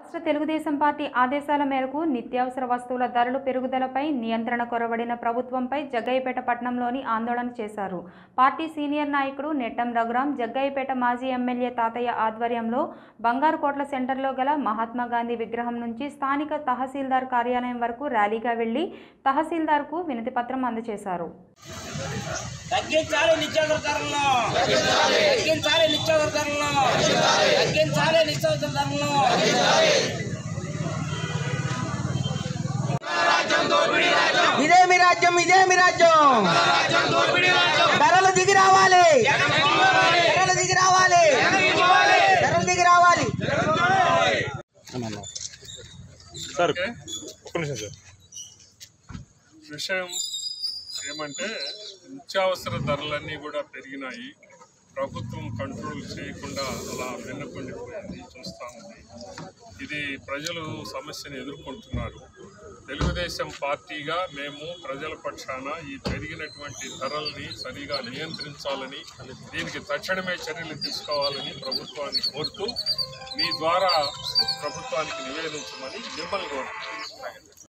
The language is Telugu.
రాష్ట్ర తెలుగుదేశం పార్టీ ఆదేశాల మేరకు నిత్యావసర వస్తువుల ధరలు పెరుగుదలపై నియంత్రణ కొరవడిన ప్రభుత్వంపై జగ్గయ్యపేట పట్టణంలోని ఆందోళన చేశారు పార్టీ సీనియర్ నాయకుడు నెట్టం రఘురాం జగ్గయ్యపేట మాజీ ఎమ్మెల్యే తాతయ్య ఆధ్వర్యంలో బంగారుకోట్ల సెంటర్లో గల మహాత్మా గాంధీ విగ్రహం నుంచి స్థానిక తహసీల్దార్ కార్యాలయం వరకు ర్యాలీగా వెళ్లి తహసీల్దార్కు వినతి పత్రం అందజేశారు తగ్గించాలి నిత్యావసర ధరలను తగ్గించాలి నిత్యావసర ధరలను తగ్గించాలి నిత్యావసర ధరలను ఇదేమి రాజ్యం ఇదేమి రాజ్యం ధరలు దిగి రావాలి ధరలు దిగి రావాలి ధరలు దిగి రావాలి సార్ ఒక్క నిమిషం సార్ విషయం ఏమంటే నిత్యావసర ధరలన్నీ కూడా పెరిగినాయి ప్రభుత్వం కంట్రోల్ చేయకుండా అలా వెన్నకొండిపోయింది చూస్తూ ఉంది ఇది ప్రజలు సమస్యను ఎదుర్కొంటున్నారు తెలుగుదేశం పార్టీగా మేము ప్రజల పక్షాన ఈ పెరిగినటువంటి ధరల్ని సరిగా నియంత్రించాలని దీనికి తక్షణమే చర్యలు తీసుకోవాలని ప్రభుత్వాన్ని కోరుతూ మీ ద్వారా ప్రభుత్వానికి నివేదించమని మిమ్మల్ని కోరుతున్నాను